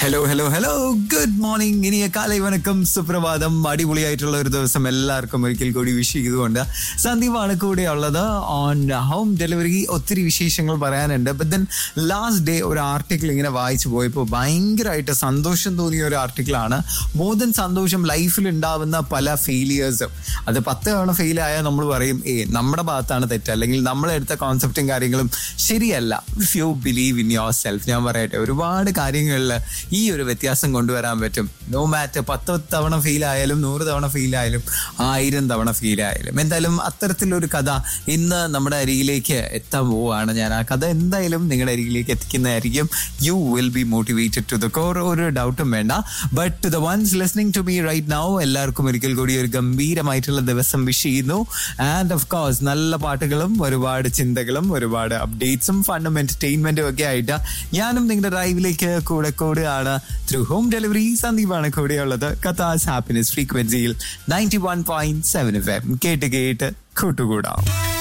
hello hello hello good morning ഇനിയ കാലൈ വണക്കം സുപ്രഭാതം അടിപൊളിയായിട്ടുള്ള ഒരു ദിവസം എല്ലാവർക്കും ഒരിക്കൽ കൂടി വിഷ് ചെയ്തുകൊണ്ട് സന്ദീപാണ് കൂടെ ഉള്ളത് ഓൺ ഹോം ഡെലിവറി ഒത്തിരി വിശേഷങ്ങൾ പറയാനുണ്ട് ബട്ട് ദെൻ ലാസ്റ്റ് ഡേ ഒരു ആർട്ടിക്കിൾ ഇങ്ങനെ വായിച്ചു പോയപ്പോൾ ഭയങ്കരമായിട്ട് സന്തോഷം തോന്നിയ ഒരു ആർട്ടിക്കിളാണ് മോർ ദൻ സന്തോഷം ലൈഫിൽ ഉണ്ടാവുന്ന പല ഫെയിലിയേഴ്സും അത് പത്ത് തവണ ഫെയിൽ ആയാൽ നമ്മൾ പറയും ഏ നമ്മുടെ ഭാഗത്താണ് തെറ്റ് അല്ലെങ്കിൽ നമ്മളെടുത്ത കോൺസെപ്റ്റും കാര്യങ്ങളും ശരിയല്ല if you believe in yourself ഞാൻ പറയട്ടെ ഒരുപാട് കാര്യങ്ങളിൽ ഈ ഒരു വ്യത്യാസം കൊണ്ടുവരാൻ പറ്റും നോ മാറ്റർ പത്ത് തവണ ഫെയിൽ ആയാലും നൂറ് തവണ ഫെയിൽ ആയാലും ആയിരം തവണ ഫെയിൽ ആയാലും എന്തായാലും അത്തരത്തിലൊരു കഥ ഇന്ന് നമ്മുടെ അരികിലേക്ക് എത്താൻ പോവുകയാണ് ഞാൻ ആ കഥ എന്തായാലും നിങ്ങളുടെ അരികിലേക്ക് എത്തിക്കുന്നതായിരിക്കും you will be motivated to the core ഒരു ഡൗട്ടും വേണ്ട but to the ones listening to me right now എല്ലാവർക്കും ഒരിക്കൽ കൂടി ഒരു ഗംഭീരമായിട്ടുള്ള ദിവസം വിഷ് ചെയ്യുന്നു ആൻഡ് ഓഫ് കോഴ്സ് നല്ല പാട്ടുകളും ഒരുപാട് ചിന്തകളും ഒരുപാട് അപ്ഡേറ്റ്സും ഫണ്ടും എന്റർടൈൻമെന്റും ഒക്കെ ആയിട്ട് ഞാനും നിങ്ങളുടെ ഡ്രൈവിലേക്ക് കൂടെ കൂടുകയാണ് ത്രൂ ഹോം ഡെലിവറി സന്ദീപാണ് കൂടെയുള്ളത് കഥാസ് ഹാപ്പിനെസ് ഫ്രീക്വൻസിയിൽ ninety one point seven F M കേട്ട് കേട്ട് കൂട്ടുകൂടാം